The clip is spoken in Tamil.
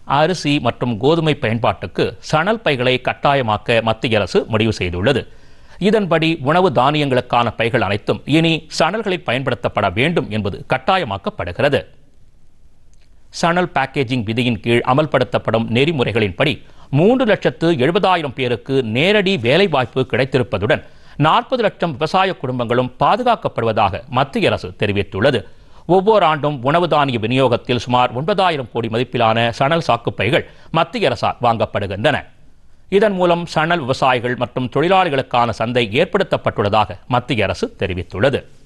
அரிசி மற்றும் கோதுமை பயன்பாட்டுக்கு சணல் பைகளை கட்டாயமாக்க மத்திய அரசு முடிவு செய்துள்ளது இதன்படி உணவு தானியங்களுக்கான பைகள் அனைத்தும் இனி சணல்களில் பயன்படுத்தப்பட வேண்டும் என்பது கட்டாயமாக்கப்படுகிறது சணல் பேக்கேஜிங் விதியின் கீழ் அமல்படுத்தப்படும் நெறிமுறைகளின்படி மூன்று லட்சத்து எழுபதாயிரம் பேருக்கு நேரடி வேலைவாய்ப்பு கிடைத்திருப்பதுடன் நாற்பது லட்சம் விவசாய குடும்பங்களும் பாதுகாக்கப்படுவதாக மத்திய அரசு தெரிவித்துள்ளது ஒவ்வொரு ஆண்டும் உணவு தானிய விநியோகத்தில் சுமார் ஒன்பதாயிரம் கோடி மதிப்பிலான சணல் சாக்குப்பைகள் மத்திய அரசால் வாங்கப்படுகின்றன இதன் மூலம் சணல் விவசாயிகள் மற்றும் தொழிலாளிகளுக்கான சந்தை ஏற்படுத்தப்பட்டுள்ளதாக மத்திய அரசு தெரிவித்துள்ளது